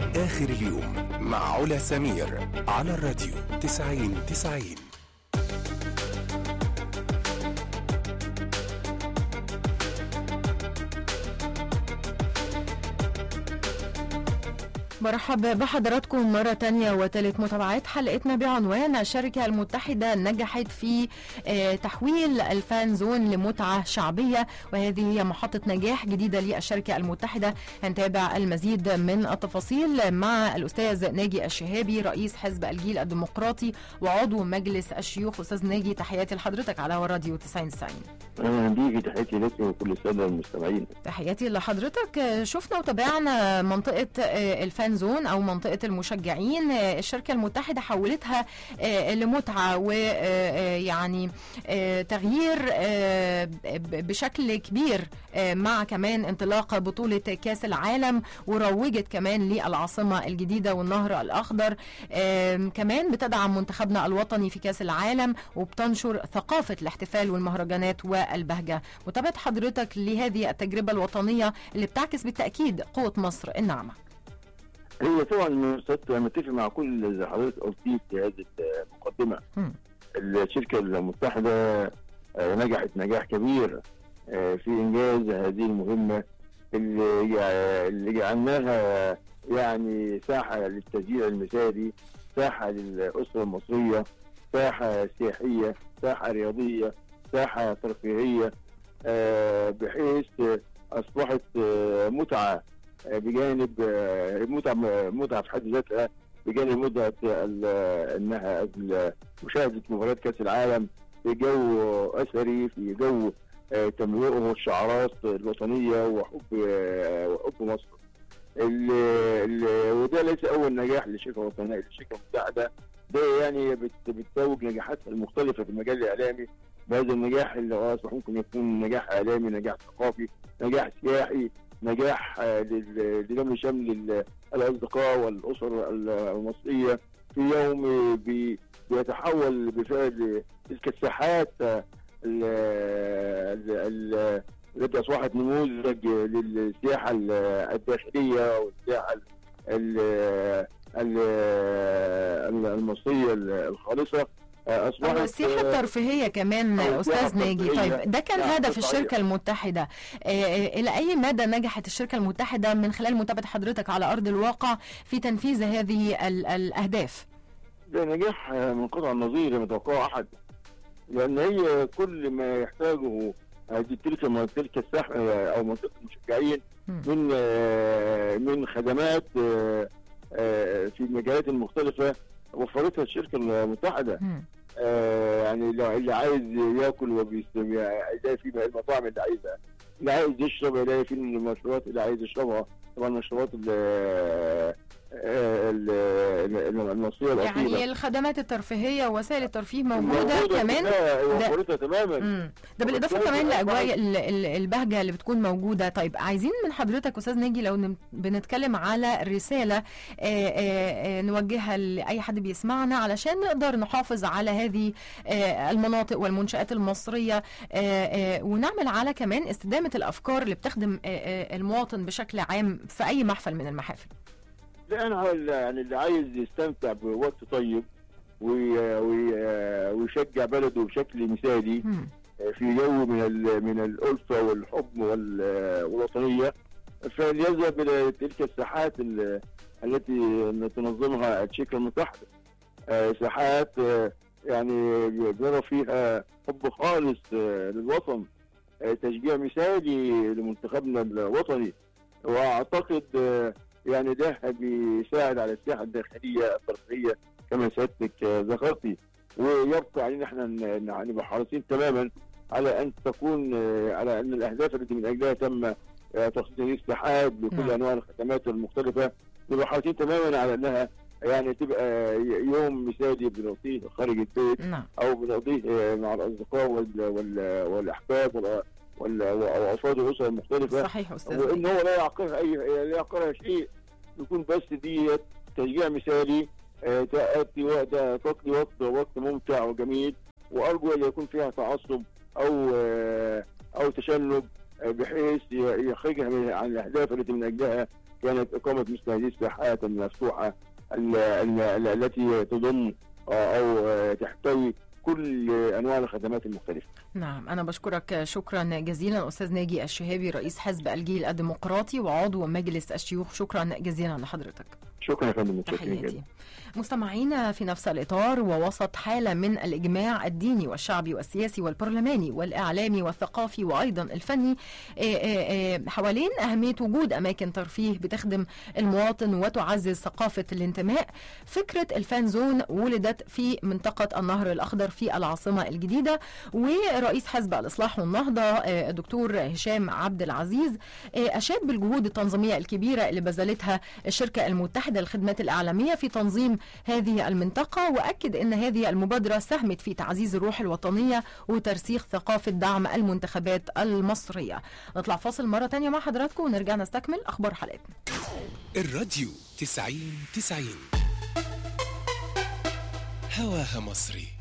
آخر اليوم مع علا سمير على الراديو 90 90 مرحبا بحضراتكم مرة تانية وتالت متابعات حلقتنا بعنوان الشركة المتحدة نجحت في آه، تحويل الفان زون لمتعة شعبية وهذه هي محطة نجاح جديدة للشركة المتحدة هنتابع المزيد من التفاصيل مع الأستاذ ناجي الشهابي رئيس حزب الجيل الديمقراطي وعضو مجلس الشيوخ أستاذ ناجي تحياتي لحضرتك على هوا الراديو 90 90 اهلا بيكي تحياتي لك وكل الساده المستمعين تحياتي لحضرتك آه، شفنا وتابعنا منطقة آه، الفان زون أو منطقة المشجعين آه، الشركة المتحدة حولتها آه، لمتعة ويعني تغيير آه، ب- بشكل كبير آه، مع كمان انطلاق بطولة كاس العالم وروجت كمان للعاصمة الجديدة والنهر الأخضر آم، كمان بتدعم منتخبنا الوطني في كاس العالم وبتنشر ثقافة الاحتفال والمهرجانات والبهجة متابعة حضرتك لهذه التجربة الوطنية اللي بتعكس بالتأكيد قوة مصر الناعمة هي طبعا مستت- متفق مع كل اللي حضرتك قلتيه في هذه المقدمه مم. الشركه المتحده آه، نجحت نجاح كبير آه، في انجاز هذه المهمه اللي جع- اللي جعلناها يعني ساحه للتشجيع المثالي ساحه للاسره المصريه ساحه سياحيه ساحه رياضيه ساحه ترفيهيه آه، بحيث آه، اصبحت آه، متعه آه، بجانب آه، متعه متعه في حد ذاتها بجانب متعه ال- انها ال- مشاهده مباريات كاس العالم في جو اثري في جو آه، تملؤه الشعارات الوطنيه وحب آه، وحب مصر. ال- ال- وده ليس اول نجاح للشركه الوطنيه للشركه المتحده ده يعني بت- بتتوج نجاحاتها المختلفه في المجال الاعلامي بهذا النجاح اللي هو اصبح ممكن يكون نجاح اعلامي نجاح ثقافي نجاح سياحي نجاح آه، لل- لجمع شمل ال- الاصدقاء والاسر ال- المصريه في يوم بي- بيتحول بفعل تلك الساحات آه، ال- ال- ال- التي اصبحت نموذج للسياحه ال- الداخليه والسياحه ال- ال- ال- المصريه الخالصه آه، اصبحت أو السياحة الترفيهية كمان أو السياحة أستاذ ناجي الترفيهية. طيب ده كان نعم، هدف صحيح. الشركة المتحدة آه، آه، إلى أي مدى نجحت الشركة المتحدة من خلال متابعة حضرتك على أرض الواقع في تنفيذ هذه ال- الأهداف ده نجاح من قطع النظير لم يتوقعه احد لان هي كل ما يحتاجه هذه تلك تلك الساحه او منطقه المشجعين مم. من آه، من خدمات آه، آه، في المجالات المختلفه وفرتها الشركه المتحده مم. آه، يعني لو اللي عايز ياكل وبيستمع يلاقي في المطاعم اللي عايزها اللي عايز يشرب يلاقي في المشروبات اللي عايز يشربها طبعا المشروبات ال- ال- ال- المصريه الاصيله يعني الخدمات الترفيهية ووسائل الترفيه موجودة كمان كلها ده- وفرتها تماما مم. ده بالاضافه وبالتالي كمان أصبحت- لاجواء ال- ال- البهجه اللي بتكون موجوده طيب عايزين من حضرتك استاذ ناجي لو نم- بنتكلم على رساله آه، آه، آه، نوجهها لاي حد بيسمعنا علشان نقدر نحافظ على هذه آه، المناطق والمنشات المصريه آه، آه، ونعمل على كمان استدامه الافكار اللي بتخدم آه، آه، المواطن بشكل عام في اي محفل من المحافل لا انا هو اللي- يعني اللي عايز يستمتع بوقت طيب وي- وي- ويشجع بلده بشكل مثالي مم. في جو من ال- من الالفه والحب وال- والوطنيه فليذهب الى تلك الساحات ال- التي تنظمها الشركه المتحده آه، ساحات آه، يعني بيرى فيها حب خالص آه، للوطن آه، تشجيع مثالي لمنتخبنا الوطني واعتقد آه، يعني ده بيساعد على السياحه الداخليه الترفيهيه كما سيادتك آه، ذكرتي ويبقى علينا احنا ن- ن- نبقى حريصين تماما على ان تكون آه، على ان الاهداف التي من اجلها تم آه، تخصيص هذه الساحات بكل نعم. انواع الخدمات المختلفه نبقى حريصين تماما على انها يعني تبقى ي- يوم مثالي بنقضيه خارج البيت نعم او بنقضيه آه، مع الاصدقاء وال- وال- والاحباب وال- وال- وافراد الاسر المختلفه صحيح استاذ وان ناجي. هو لا يعقلها اي لا يعقلها شيء يكون بس دي تشجيع مثالي آه، تأتي وقت تقضي وقت وقت ممتع وجميل وارجو ان يكون فيها تعصب او آه، او تشنج آه، بحيث ي- يخرجها من عن الاهداف التي من اجلها كانت اقامه مثل هذه الساحات المفتوحه ال- ال- ال- التي تضم آه، او آه، تحتوي كل انواع الخدمات المختلفه. نعم أنا بشكرك شكرا جزيلا أستاذ ناجي الشهابي رئيس حزب الجيل الديمقراطي وعضو مجلس الشيوخ شكرا جزيلا لحضرتك شكرا يا فندم متشكرين جدا. تحياتي مستمعينا في نفس الإطار ووسط حالة من الإجماع الديني والشعبي والسياسي والبرلماني والإعلامي والثقافي وأيضا الفني آه، آه، آه، حوالين أهمية وجود أماكن ترفيه بتخدم المواطن وتعزز ثقافة الانتماء فكرة الفان زون ولدت في منطقة النهر الأخضر في العاصمة الجديدة ورئيس حزب الإصلاح والنهضة آه، الدكتور هشام عبد العزيز آه، أشاد بالجهود التنظيمية الكبيرة اللي بذلتها الشركة المتحدة للخدمات الإعلامية في تنظيم هذه المنطقة وأكد أن هذه المبادرة ساهمت في تعزيز الروح الوطنية وترسيخ ثقافة دعم المنتخبات المصرية نطلع فاصل مرة تانية مع حضراتكم ونرجع نستكمل أخبار حلقتنا الراديو تسعين تسعين هواها مصري